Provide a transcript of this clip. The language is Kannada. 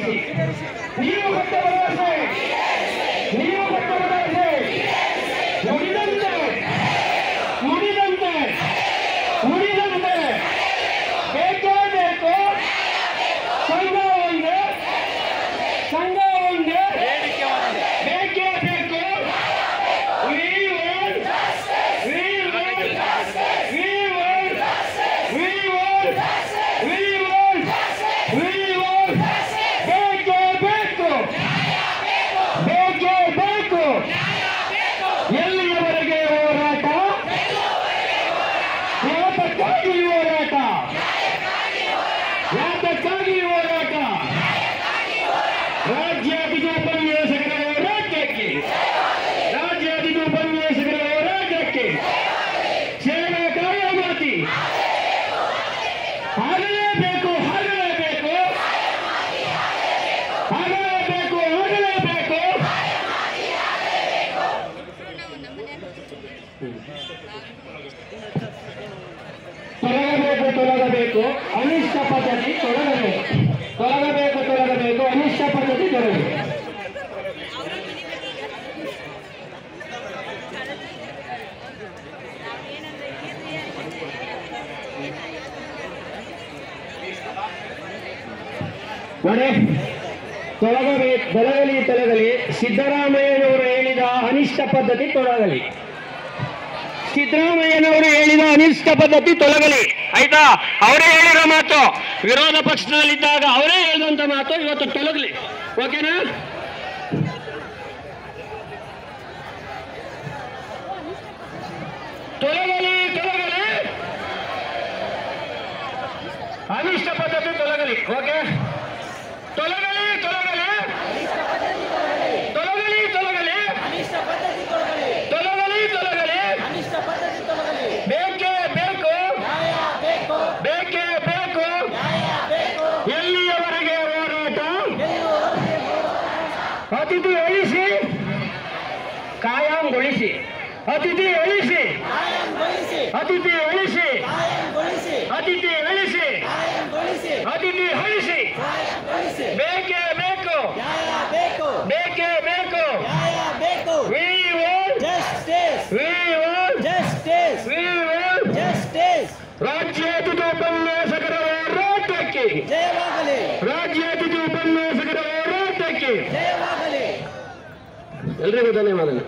ಈಡೇರಿಸಿ ನೀವು ಕೊಟ್ಟ ಭರವಸೆ ನೀವು ಕೊಟ್ಟ ಭರವಸೆ ನುಡಿದಂತೆ ನುಡಿದಂತೆ ನುಡಿದಂತೆ ಬೇಕೇ ಬೇಕು ಸಂಘ ಒಂದೇ ಸಂಘ ಒಂದೇ ಬೇಕೇ ಬೇಕು We want, we want, we want, we want, we want, we want, ಬೇಕೇ ಬೇಕು ಬೇಕೇ ಬೇಕು ಎಲ್ಲಿಯವರೆಗೆ ಹೋರಾಟ ಯಾತಕ್ಕಾಗಿ ಹೋರಾಟ ಯಾತಕ್ಕಾಗಿ ಹೋರಾಟ ರಾಜ್ಯಾಧಿಕ ಉಪನ್ಯಾಸಕರ ಹೋರಾಟಕ್ಕೆ ರಾಜ್ಯಾಧಿಕ ಉಪನ್ಯಾಸಕರ ಹೋರಾಟಕ್ಕೆ ಸೇವಾ ಕಾರ್ಯಮಾತಿ ಆಗಲೇಬೇಕು ಆಗಲೇಬೇಕು ಆಗಲೇಬೇಕು ಆಗಲೇಬೇಕು ತೊಲಗಬೇಕು ತೊಲಗಬೇಕು ಅನಿಷ್ಟ ಪದ್ಧತಿ ತೊಲಗಬೇಕು ತೊಲಗಬೇಕು ತೊಲಗಬೇಕು ಅನಿಷ್ಟ ಪದ್ಧತಿ ತೊಲಗಬೇಕು ನೋಡಿ ತೊಲಗಬೇಕು ತೊಲಗಲಿ ತೊಲಗಲಿ ಸಿದ್ದರಾಮಯ್ಯನವರು ಹೇಳಿದ ಅನಿಷ್ಟ ಪದ್ಧತಿ ತೊಲಗಲಿ ಸಿದ್ದರಾಮಯ್ಯನವರು ಹೇಳಿದ ಅನಿಷ್ಟ ಪದ್ಧತಿ ತೊಲಗಲಿ ಆಯ್ತಾ ಅವರೇ ಹೇಳಿರೋ ಮಾತು ವಿರೋಧ ಪಕ್ಷದಲ್ಲಿದ್ದಾಗ ಅವರೇ ಹೇಳಿದಂತ ಮಾತು ಇವತ್ತು ತೊಲಗಲಿ ಓಕೆನಾ ತೊಲಗಲಿ ತೊಲಗಲಿ ಅನಿಷ್ಟ ಪದ್ಧತಿ ತೊಲಗಲಿ ಓಕೆ ತೊಲಗಲಿ ತೊಲಗಲಿ ತೊಲಗಲಿ ತೊಲಗಲಿ ತೊಲಗಲಿ ತೊಲಗಲಿ ಬೇಕೇ ಬೇಕು ಬೇಕೇ ಬೇಕು ಎಲ್ಲಿಯವರೆಗೆ ಹೋರಾಟ ಅತಿಥಿ ಉಳಿಸಿ ಕಾಯಂಗೊಳಿಸಿ ಅತಿಥಿ ಉಳಿಸಿ ಅತಿಥಿ ಉಳಿಸಿ ಅತಿಥಿ ಉಳಿಸಿ ಅತಿಥಿ ಉಳಿಸಿ ಬೇಕೇ ಬೇಕು ಬೇಕೇ ಬೇಕು we want we want we want ರಾಜ್ಯಾತಿಥಿ ಉಪನ್ಯಾಸಕರ ಹೋರಾಟಕ್ಕೆ ಜಯವಾಗಲಿ ರಾಜ್ಯಾತಿಥಿ ಉಪನ್ಯಾಸಕರ ಹೋರಾಟಕ್ಕೆ ಜಯವಾಗಲಿ ಎಲ್ರಿಗೂ ಧನ್ಯವಾದಗಳು